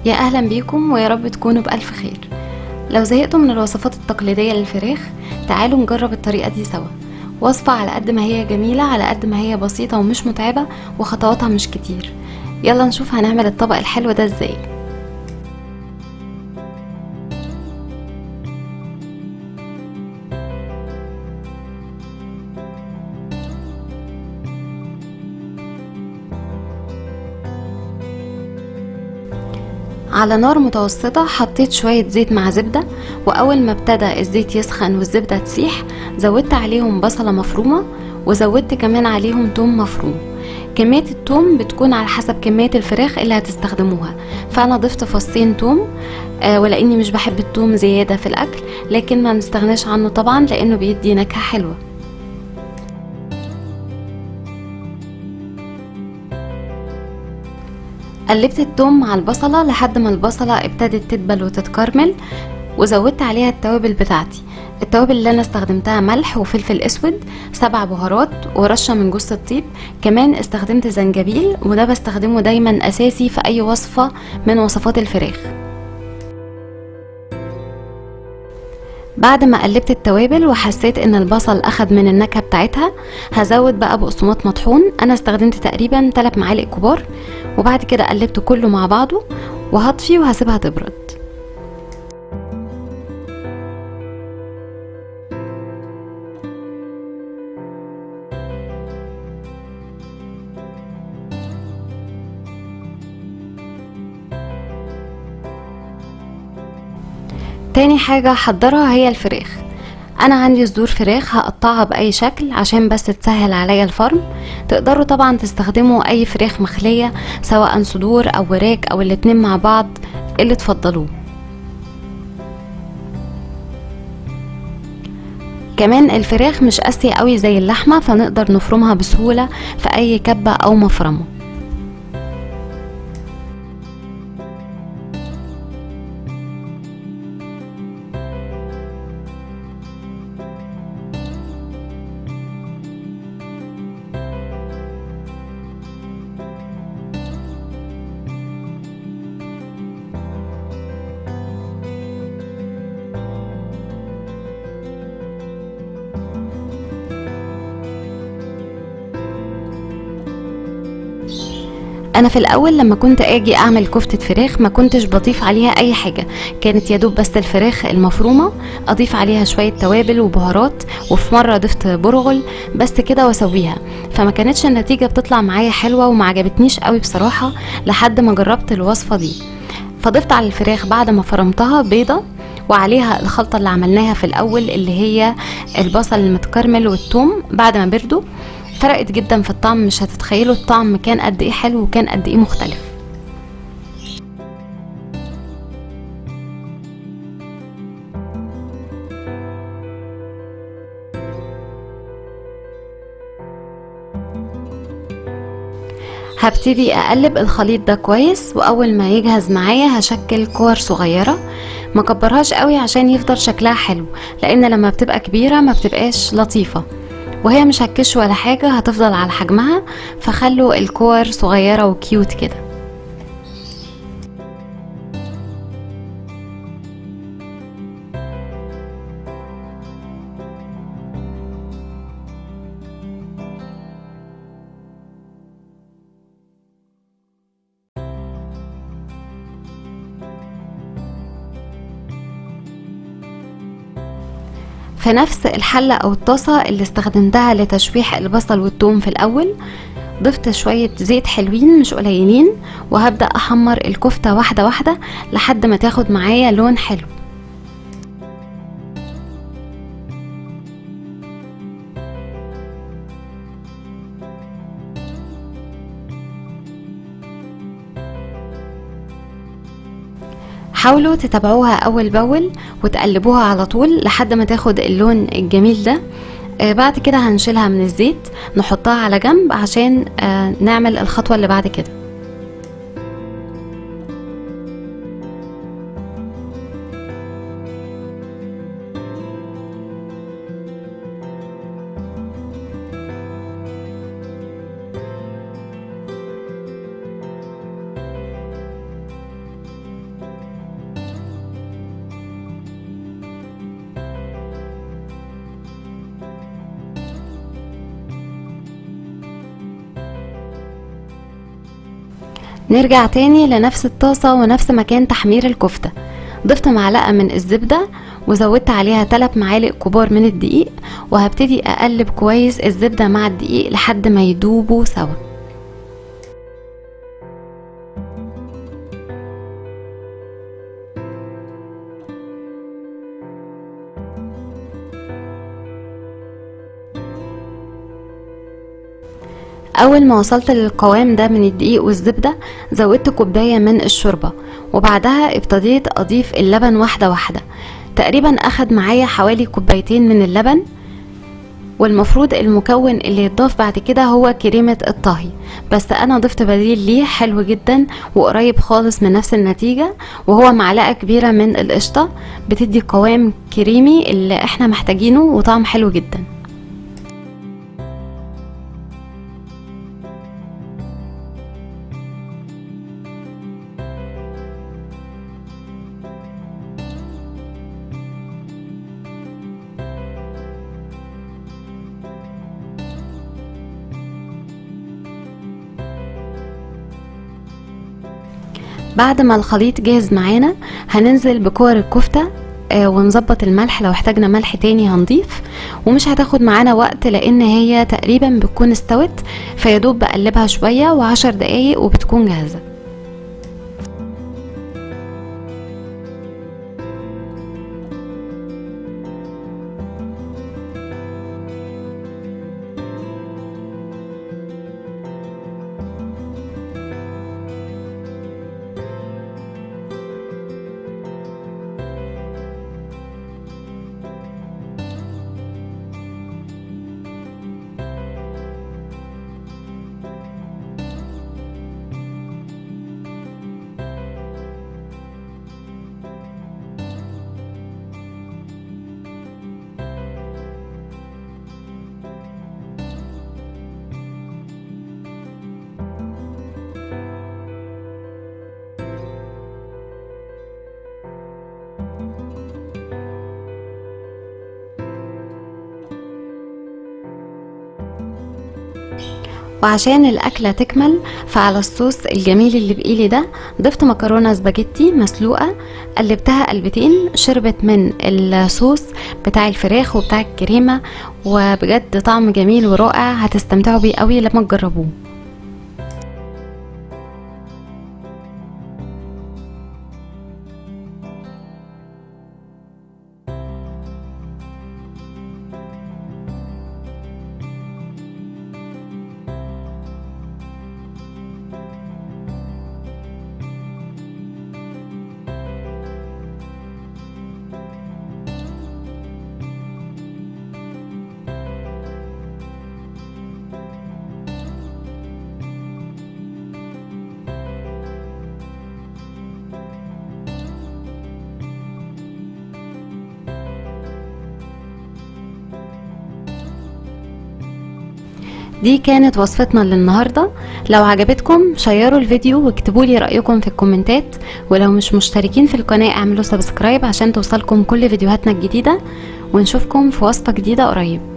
يا أهلا بيكم ويا رب تكونوا بألف خير لو زهقتوا من الوصفات التقليدية للفراخ تعالوا نجرب الطريقة دي سوا وصفة على قد ما هي جميلة على قد ما هي بسيطة ومش متعبة وخطواتها مش كتير يلا نشوف هنعمل الطبق الحلو ده ازاي على نار متوسطة حطيت شوية زيت مع زبدة وأول ما ابتدى الزيت يسخن والزبدة تسيح زودت عليهم بصلة مفرومة وزودت كمان عليهم توم مفروم كمية التوم بتكون على حسب كمية الفراخ اللي هتستخدموها فأنا ضفت فصين توم آه ولأني مش بحب التوم زيادة في الأكل لكن ما نستغناش عنه طبعا لأنه بيدي نكهة حلوة قلبت التوم مع البصلة لحد ما البصلة ابتدت تدبل وتتكرمل وزودت عليها التوابل بتاعتي التوابل اللي انا استخدمتها ملح وفلفل اسود سبع بهارات ورشة من جوز الطيب كمان استخدمت زنجبيل وده بستخدمه دايما اساسي في اي وصفة من وصفات الفراخ بعد ما قلبت التوابل وحسيت ان البصل اخد من النكهه بتاعتها هزود بقى بقسماط مطحون انا استخدمت تقريبا 3 معالق كبار وبعد كده قلبته كله مع بعضه وهطفي وهسيبها تبرد تاني حاجة هحضرها هي الفراخ انا عندي صدور فراخ هقطعها باي شكل عشان بس تسهل عليا الفرم تقدروا طبعا تستخدموا اي فراخ مخلية سواء صدور او وراك او الاتنين مع بعض اللي تفضلوه كمان الفراخ مش قاسية قوي زي اللحمة فنقدر نفرمها بسهولة في اي كبة او مفرمه انا في الاول لما كنت اجي اعمل كفتة فراخ ما كنتش بضيف عليها اي حاجة كانت يدوب بس الفراخ المفرومة اضيف عليها شوية توابل وبهارات وفي مرة ضفت برغل بس كده واسويها فما كانتش النتيجة بتطلع معايا حلوة وما عجبتنيش قوي بصراحة لحد ما جربت الوصفة دي فضفت على الفراخ بعد ما فرمتها بيضة وعليها الخلطة اللي عملناها في الأول اللي هي البصل المتكرمل والثوم بعد ما بردوا فرقت جدا في الطعم مش هتتخيلوا الطعم كان قد ايه حلو وكان قد ايه مختلف هبتدي اقلب الخليط ده كويس واول ما يجهز معايا هشكل كور صغيره ما كبرهاش قوي عشان يفضل شكلها حلو لان لما بتبقى كبيره ما بتبقاش لطيفه وهي مش هتكش ولا حاجة هتفضل على حجمها فخلوا الكور صغيرة وكيوت كده في نفس الحلة أو الطاسة اللي استخدمتها لتشويح البصل والثوم في الأول ضفت شوية زيت حلوين مش قليلين وهبدأ أحمر الكفتة واحدة واحدة لحد ما تاخد معايا لون حلو حاولوا تتابعوها اول باول وتقلبوها على طول لحد ما تاخد اللون الجميل ده آه بعد كده هنشيلها من الزيت نحطها على جنب عشان آه نعمل الخطوة اللي بعد كده نرجع تاني لنفس الطاسة ونفس مكان تحمير الكفتة ضفت معلقة من الزبدة وزودت عليها 3 معالق كبار من الدقيق وهبتدي اقلب كويس الزبدة مع الدقيق لحد ما يدوبوا سوا اول ما وصلت للقوام ده من الدقيق والزبدة زودت كوباية من الشوربة وبعدها ابتديت اضيف اللبن واحدة واحدة تقريبا اخد معايا حوالي كوبايتين من اللبن والمفروض المكون اللي يتضاف بعد كده هو كريمة الطهي بس انا ضفت بديل ليه حلو جدا وقريب خالص من نفس النتيجة وهو معلقة كبيرة من القشطة بتدي قوام كريمي اللي احنا محتاجينه وطعم حلو جدا بعد ما الخليط جاهز معانا هننزل بكور الكفتة آه، ونظبط الملح لو احتاجنا ملح تاني هنضيف ومش هتاخد معانا وقت لان هي تقريبا بتكون استوت فيدوب بقلبها شوية وعشر دقايق وبتكون جاهزة وعشان الأكلة تكمل فعلى الصوص الجميل اللي بإيلي ده ضفت مكرونة سباجيتي مسلوقة قلبتها قلبتين شربت من الصوص بتاع الفراخ وبتاع الكريمة وبجد طعم جميل ورائع هتستمتعوا بيه قوي لما تجربوه دي كانت وصفتنا للنهاردة لو عجبتكم شيروا الفيديو واكتبوا لي رأيكم في الكومنتات ولو مش مشتركين في القناة اعملوا سبسكرايب عشان توصلكم كل فيديوهاتنا الجديدة ونشوفكم في وصفة جديدة قريب